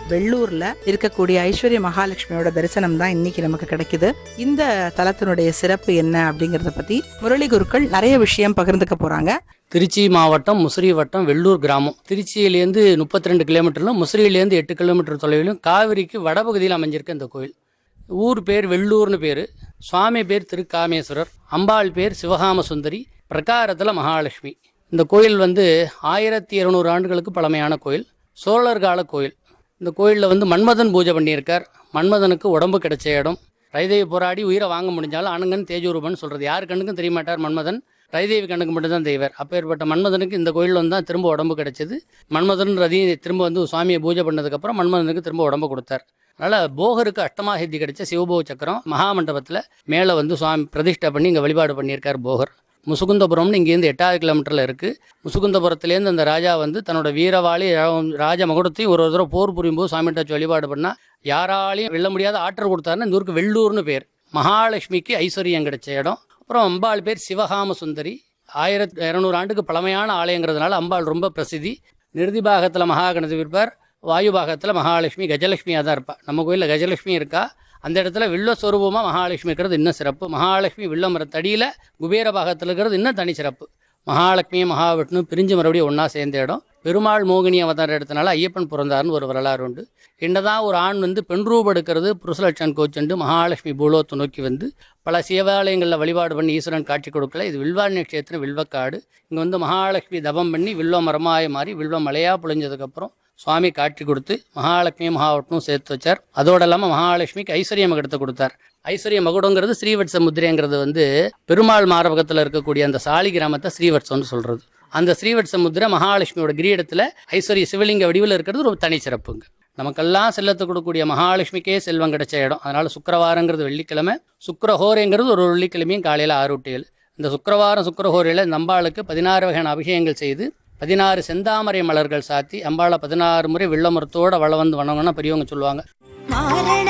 வெள்ளூர்ல இருக்கக்கூடிய ஐஸ்வர்ய மகாலட்சுமியோட தரிசனம் தான் இன்னைக்கு நமக்கு கிடைக்குது இந்த தலத்தினுடைய சிறப்பு என்ன அப்படிங்கறத பத்தி முரளி குருக்கள் நிறைய விஷயம் பகிர்ந்துக்க போறாங்க திருச்சி மாவட்டம் முசிறி வட்டம் வெள்ளூர் கிராமம் திருச்சியிலேருந்து முப்பத்தி ரெண்டு கிலோமீட்டரிலும் முசிறியிலேருந்து எட்டு கிலோமீட்டர் தொலைவிலும் காவிரிக்கு வடபகுதியில் அமைஞ்சிருக்க இந்த கோயில் ஊர் பேர் வெள்ளூர்னு பேர் சுவாமி பேர் திருக்காமேஸ்வரர் அம்பாள் பேர் சிவகாம சுந்தரி பிரகாரத்தில் மகாலட்சுமி இந்த கோயில் வந்து ஆயிரத்தி இருநூறு ஆண்டுகளுக்கு பழமையான கோயில் சோழர் கால கோயில் இந்த கோயிலில் வந்து மன்மதன் பூஜை பண்ணியிருக்கார் மன்மதனுக்கு உடம்பு கிடைச்ச இடம் ரைதேவி போராடி உயிரை வாங்க முடிஞ்சாலும் அணுங்கன் தேஜூரூபன் சொல்கிறது யார் கண்ணுக்கும் தெரிய மாட்டார் மன்மதன் ரைதேவி கண்ணுக்கு மட்டும்தான் தெய்வர் அப்பேற்பட்ட மன்மதனுக்கு இந்த கோயிலில் வந்து தான் திரும்ப உடம்பு கிடைச்சது மன்மதன் ரதி திரும்ப வந்து சுவாமியை பூஜை பண்ணதுக்கப்புறம் மன்மதனுக்கு திரும்ப உடம்பு கொடுத்தார் அதனால் போகருக்கு அஷ்டமாசித்தி கிடைச்ச சிவபோக சக்கரம் மகாமண்டபத்தில் மேலே வந்து சுவாமி பிரதிஷ்டை பண்ணி இங்கே வழிபாடு பண்ணியிருக்கார் போகர் முசுகுந்தபுரம்னு இங்கேருந்து எட்டாவது கிலோமீட்டரில் இருக்குது முசுகுந்தபுரத்துலேருந்து அந்த ராஜா வந்து தன்னோட வீரவாளி ரா- ராஜ மகுடத்தையும் ஒரு ஒரு தடவை போர் புரியும் போது சாமிகிட்ட வச்சு வழிபாடு பண்ணால் யாராலையும் வெல்ல முடியாத ஆற்றல் கொடுத்தாருன்னு இந்த ஊருக்கு வெள்ளூர்னு பேர் மகாலட்சுமிக்கு ஐஸ்வர்யம் கிடைச்ச இடம் அப்புறம் அம்பாள் பேர் சிவகாம சுந்தரி ஆயிரத்தி இரநூறு ஆண்டுக்கு பழமையான ஆலயங்கிறதுனால அம்பாள் ரொம்ப பிரசித்தி நிருதி பாகத்தில் மகாகணபதி இருப்பார் வாயு பாகத்தில் மகாலட்சுமி கஜலட்சுமியாக தான் இருப்பாள் நம்ம கோயிலில் கஜலட்சுமி இருக்கா அந்த இடத்துல வில்லஸ்வரூபமாக மகாலட்சுமி இருக்கிறது இன்னும் சிறப்பு மகாலட்சுமி வில்ல மரத்தடியில் குபேர பாகத்தில் இருக்கிறது இன்னும் தனி சிறப்பு மகாலட்சுமி மகாவிஷ்ணு பிரிஞ்சு மறுபடியும் ஒன்றா சேர்ந்த இடம் பெருமாள் மோகினி அவதாரம் எடுத்தனால ஐயப்பன் பிறந்தார்னு ஒரு வரலாறு உண்டு என்னதான் ஒரு ஆண் வந்து பெண் ரூபம் எடுக்கிறது புருஷலட்சன் கோச்சுண்டு மகாலட்சுமி பூலோத்தை நோக்கி வந்து பல சிவாலயங்களில் வழிபாடு பண்ணி ஈஸ்வரன் காட்சி கொடுக்கல இது வில்வாணி கஷேத்திரம் வில்வக்காடு இங்கே வந்து மகாலட்சுமி தபம் பண்ணி வில்வ மரமாய மாறி வில்வ மலையாக பொழிஞ்சதுக்கப்புறம் சுவாமி காட்சி கொடுத்து மகாலட்சுமி மகாவிஷ்ணும் சேர்த்து வச்சார் அதோடு இல்லாமல் மகாலட்சுமிக்கு ஐஸ்வர்ய மகுடத்தை கொடுத்தார் ஐஸ்வர்ய மகுடங்கிறது ஸ்ரீவட்ச முத்திரைங்கிறது வந்து பெருமாள் மாரபகத்தில் இருக்கக்கூடிய அந்த சாலி கிராமத்தை ஸ்ரீவட்சம்னு சொல்கிறது அந்த ஸ்ரீவட்ச முத்திரை மகாலட்சுமியோட கிரீடத்தில் ஐஸ்வர்ய சிவலிங்க வடிவில் இருக்கிறது ஒரு தனி சிறப்புங்க நமக்கெல்லாம் செல்லத்தை கொடுக்கக்கூடிய மகாலட்சுமிக்கே செல்வம் கிடைச்ச இடம் அதனால சுக்கிரவாரங்கிறது வெள்ளிக்கிழமை சுக்கிரஹோரைங்கிறது ஒரு வெள்ளிக்கிழமையும் காலையில் ஆறு டு ஏழு இந்த சுக்கிரவாரம் சுக்கிரஹோரையில் இந்த அம்பாளுக்கு பதினாறு வகையான அபிஷேகங்கள் செய்து பதினாறு செந்தாமரை மலர்கள் சாத்தி அம்பாளை பதினாறு முறை வெள்ளமரத்தோட வள வந்து வணங்கணும் பெரியவங்க சொல்லுவாங்க மாரண